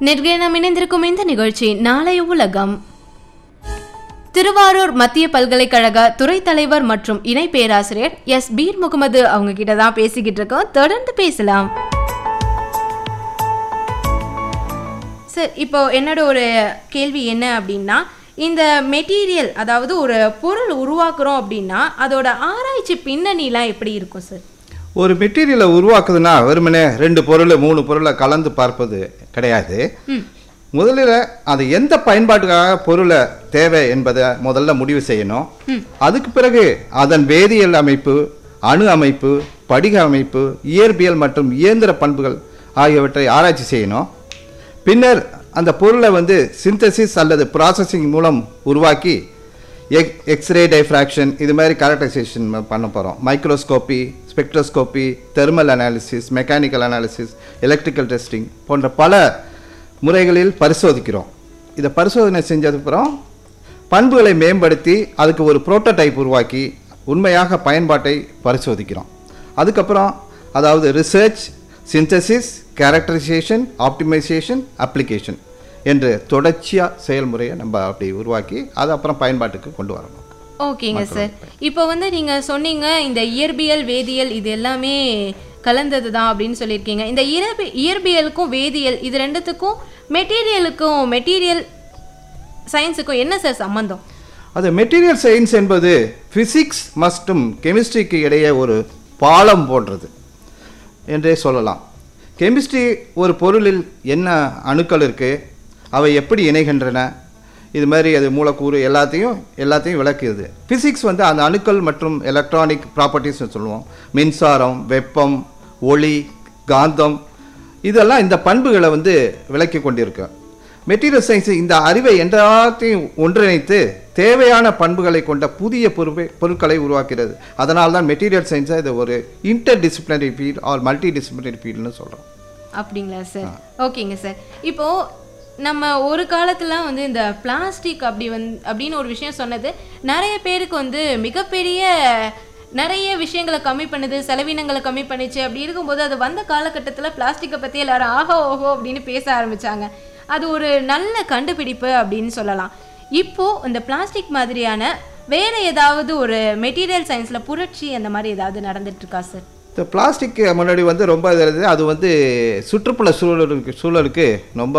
நேர்களை நாம் இணைந்திருக்கும் இந்த நிகழ்ச்சி நாளைய உலகம் திருவாரூர் மத்திய பல்கலைக்கழக துறை தலைவர் மற்றும் இணை பேராசிரியர் எஸ் பீர் முகமது அவங்க கிட்ட தான் பேசிக்கிட்டு இருக்கோம் தொடர்ந்து பேசலாம் சார் இப்போ என்னோட ஒரு கேள்வி என்ன அப்படின்னா இந்த மெட்டீரியல் அதாவது ஒரு பொருள் உருவாக்குறோம் அப்படின்னா அதோட ஆராய்ச்சி பின்னணிலாம் எப்படி இருக்கும் சார் ஒரு மெட்டீரியலை உருவாக்குதுன்னா வெறுமனே ரெண்டு பொருள் மூணு பொருளை கலந்து பார்ப்பது கிடையாது முதலில் அது எந்த பயன்பாட்டுக்காக பொருளை தேவை என்பதை முதல்ல முடிவு செய்யணும் அதுக்கு பிறகு அதன் வேதியியல் அமைப்பு அணு அமைப்பு படிக அமைப்பு இயற்பியல் மற்றும் இயந்திர பண்புகள் ஆகியவற்றை ஆராய்ச்சி செய்யணும் பின்னர் அந்த பொருளை வந்து சிந்தசிஸ் அல்லது ப்ராசஸிங் மூலம் உருவாக்கி எக் எக்ஸ்ரே டைஃப்ராக்ஷன் இது மாதிரி கேரக்டரைசேஷன் பண்ண போகிறோம் microscopy spectroscopy thermal analysis mechanical analysis electrical testing போன்ற பல முறைகளில் பரிசோதிக்கிறோம் இதை பரிசோதனை செஞ்சதுக்கப்புறம் பண்புகளை மேம்படுத்தி அதுக்கு ஒரு புரோட்டோடைப் உருவாக்கி உண்மையாக பயன்பாட்டை பரிசோதிக்கிறோம் அதுக்கப்புறம் அதாவது research synthesis characterisation optimisation application என்று தொடர்ச்சியாக செயல்முறையை நம்ம அப்படி உருவாக்கி அதை அப்புறம் பயன்பாட்டுக்கு கொண்டு வரணும் ஓகேங்க சார் இப்போ வந்து நீங்க சொன்னீங்க இந்த இயற்பியல் வேதியியல் இது எல்லாமே கலந்தது தான் அப்படின்னு சொல்லியிருக்கீங்க இந்த இயற்பி இயற்பியலுக்கும் வேதியியல் இது ரெண்டுத்துக்கும் மெட்டீரியலுக்கும் மெட்டீரியல் சயின்ஸுக்கும் என்ன சார் சம்மந்தம் அது மெட்டீரியல் சயின்ஸ் என்பது ஃபிசிக்ஸ் மற்றும் கெமிஸ்ட்ரிக்கு இடையே ஒரு பாலம் போன்றது என்றே சொல்லலாம் கெமிஸ்ட்ரி ஒரு பொருளில் என்ன அணுக்கள் இருக்குது அவை எப்படி இணைகின்றன இது மாதிரி அது மூலக்கூறு எல்லாத்தையும் எல்லாத்தையும் விளக்குது ஃபிசிக்ஸ் வந்து அந்த அணுக்கள் மற்றும் எலக்ட்ரானிக் ப்ராப்பர்ட்டிஸ்னு சொல்லுவோம் மின்சாரம் வெப்பம் ஒளி காந்தம் இதெல்லாம் இந்த பண்புகளை வந்து விளக்கி கொண்டிருக்கு மெட்டீரியல் சயின்ஸ் இந்த அறிவை எல்லாத்தையும் ஒன்றிணைத்து தேவையான பண்புகளை கொண்ட புதிய பொருட்பை பொருட்களை உருவாக்கிறது அதனால தான் மெட்டீரியல் சயின்ஸை இது ஒரு interdisciplinary field or multidisciplinary ஃபீல்டுன்னு சொல்கிறோம் அப்படிங்களா சார் ஓகேங்க சார் இப்போ நம்ம ஒரு காலத்துல வந்து இந்த பிளாஸ்டிக் அப்படி வந் அப்படின்னு ஒரு விஷயம் சொன்னது நிறைய பேருக்கு வந்து மிகப்பெரிய நிறைய விஷயங்களை கம்மி பண்ணுது செலவினங்களை கம்மி பண்ணுச்சு அப்படி இருக்கும்போது அது வந்த காலகட்டத்தில் பிளாஸ்டிக்கை பற்றி எல்லாரும் ஆஹோ ஓஹோ அப்படின்னு பேச ஆரம்பிச்சாங்க அது ஒரு நல்ல கண்டுபிடிப்பு அப்படின்னு சொல்லலாம் இப்போ இந்த பிளாஸ்டிக் மாதிரியான வேற ஏதாவது ஒரு மெட்டீரியல் சயின்ஸ்ல புரட்சி அந்த மாதிரி ஏதாவது நடந்துட்டு இருக்கா சார் இந்த பிளாஸ்டிக் முன்னாடி வந்து ரொம்ப இது இருந்தது அது வந்து சுற்றுப்புற சூழலுக்கு சூழலுக்கு ரொம்ப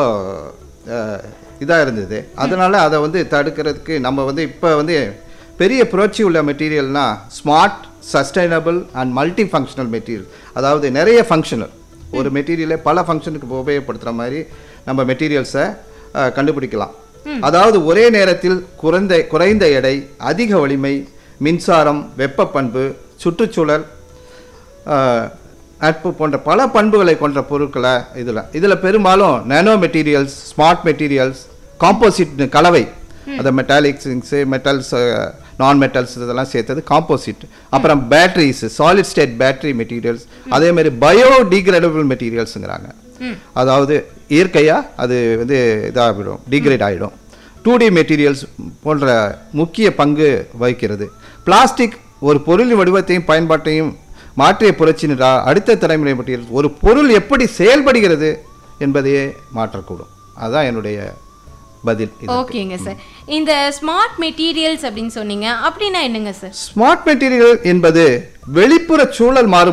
இதாக இருந்தது அதனால் அதை வந்து தடுக்கிறதுக்கு நம்ம வந்து இப்போ வந்து பெரிய புரட்சி உள்ள மெட்டீரியல்னா smart sustainable and multifunctional material அதாவது நிறைய ஃபங்க்ஷனல் ஒரு மெட்டீரியலை பல ஃபங்க்ஷனுக்கு உபயோகப்படுத்துகிற மாதிரி நம்ம மெட்டீரியல்ஸை கண்டுபிடிக்கலாம் அதாவது ஒரே நேரத்தில் குறைந்த குறைந்த எடை அதிக வலிமை மின்சாரம் வெப்ப பண்பு சுற்றுச்சூழல் ஆஹ், நட்பு போன்ற பல பண்புகளை கொண்ட பொருட்களை இதில் இதில் பெரும்பாலும் nano materials smart materials composite கலவை அந்த மெட்டாலிக்ஸு மெட்டல்ஸ் நான் மெட்டல்ஸ் இதெல்லாம் சேர்த்தது காம்போசிட் அப்புறம் batteries solid state battery materials அதே மாதிரி பயோ டீக்ரேடபிள் மெட்டீரியல்ஸுங்கிறாங்க அதாவது இயற்கையாக அது வந்து இதாகிடும் டீக்ரேட் ஆகிடும் டூ டி மெட்டீரியல்ஸ் போன்ற முக்கிய பங்கு வகிக்கிறது பிளாஸ்டிக் ஒரு பொருளின் வடிவத்தையும் பயன்பாட்டையும் மாற்றிய புரட்சினா அடுத்த தலைமுறை மெட்டீரியல் ஒரு பொருள் எப்படி செயல்படுகிறது என்பதையே மாற்றக்கூடும் அதுதான் என்னுடைய பதில் இது. ஓகேங்க சார் இந்த ஸ்மார்ட் மெட்டீரியல்ஸ் அப்படின்னு சொன்னீங்க அப்படின்னா என்னங்க சார் ஸ்மார்ட் மெட்டீரியல் என்பது வெளிப்புற சூழல் மாறு